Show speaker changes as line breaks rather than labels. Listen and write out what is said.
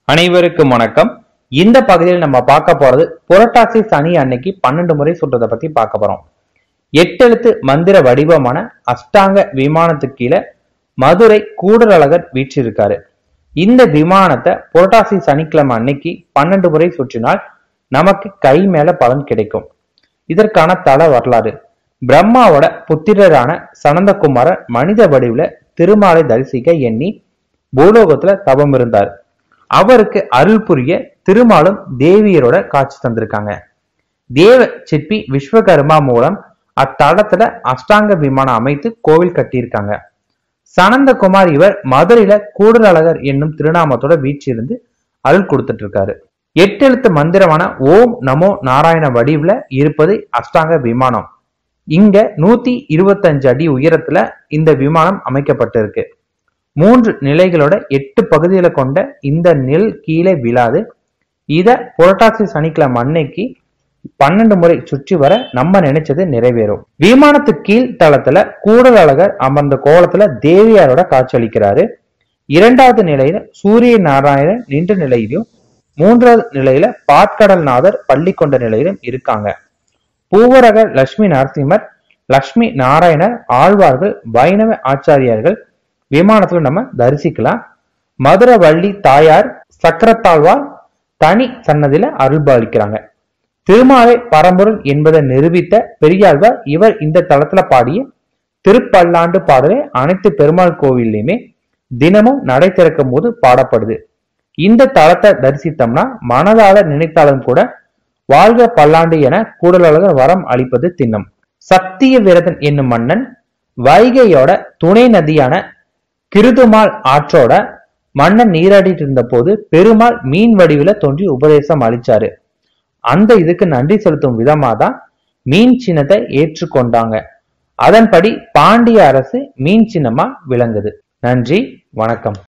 அனைவருக்கும் வணக்கம் இந்த பகுதியில் நம்ம பார்க்க போறது புரட்டாசி சனி அன்னைக்கு பன்னெண்டு முறை சுற்றதை பத்தி பார்க்க போறோம் எட்டெழுத்து மந்திர வடிவமான அஷ்டாங்க விமானத்துக்கு கீழே மதுரை கூடலழகர் வீற்றிருக்காரு இந்த விமானத்தை புரட்டாசி சனிக்கிழமை அன்னைக்கு பன்னெண்டு முறை சுற்றினால் நமக்கு கை மேல பலன் கிடைக்கும் இதற்கான தல வரலாறு பிரம்மாவோட புத்திரரான சனந்தகுமாரர் மனித வடிவுல திருமாலை தரிசிக்க எண்ணி பூலோகத்துல தவம் இருந்தார் அவருக்கு அருள் புரிய திருமாலும் தேவியரோட காட்சி தந்திருக்காங்க தேவ சிற்பி விஸ்வகர்மா மூலம் அத்தலத்துல அஷ்டாங்க விமானம் அமைத்து கோவில் கட்டியிருக்காங்க சனந்தகுமார் இவர் மதுரையில கூடலழகர் என்னும் திருநாமத்தோட வீற்றிருந்து அருள் கொடுத்துட்டு இருக்காரு எட்டெழுத்து மந்திரமான ஓம் நமோ நாராயண வடிவுல இருப்பது அஷ்டாங்க விமானம் இங்க நூத்தி இருபத்தஞ்சு அடி உயரத்துல இந்த விமானம் அமைக்கப்பட்டிருக்கு மூன்று நிலைகளோட எட்டு பகுதிகளை கொண்ட இந்த நெல் கீழே விழாது இத புரட்டாசி சனிக்கிழமை அன்னைக்கு பன்னெண்டு முறை சுற்றி வர நம்ம நினைச்சது நிறைவேறும் விமானத்து கீழ் தளத்துல கூடல் அழகர் அமர்ந்த கோலத்துல தேவியாரோட காட்சியளிக்கிறாரு இரண்டாவது நிலையில சூரிய நாராயணன் நின்ற நிலையிலும் மூன்றாவது நிலையில பாட்கடல்நாதர் பள்ளி கொண்ட நிலையிலும் இருக்காங்க பூவரக லட்சுமி நரசிம்மர் லட்சுமி நாராயணர் ஆழ்வார்கள் வைணவ ஆச்சாரியார்கள் விமானத்துல நம்ம தரிசிக்கலாம் மதுரை வள்ளி தாயார் சக்கரத்தாழ்வார் தனி சன்னதியில அருள்பாலிக்கிறாங்க திருமாலை பரம்பொருள் என்பதை நிரூபித்த பெரியாழ்வார் இவர் இந்த தளத்துல பாடிய திருப்பல்லாண்டு பாடலே அனைத்து பெருமாள் கோவில்லையுமே தினமும் நடை திறக்கும் போது பாடப்படுது இந்த தளத்தை தரிசித்தோம்னா மனதால நினைத்தாலும் கூட வாழ்க பல்லாண்டு என கூடலழகர் வரம் அளிப்பது திண்ணம் சத்திய விரதன் என்னும் மன்னன் வைகையோட துணை நதியான கிருதுமால் ஆற்றோட மன்னன் நீராடிட்டு இருந்த போது பெருமாள் மீன் வடிவில தோன்றி உபதேசம் அளிச்சாரு அந்த இதுக்கு நன்றி செலுத்தும் விதமா தான் மீன் சின்னத்தை ஏற்றுக்கொண்டாங்க அதன்படி பாண்டிய அரசு மீன் சின்னமா விளங்குது நன்றி வணக்கம்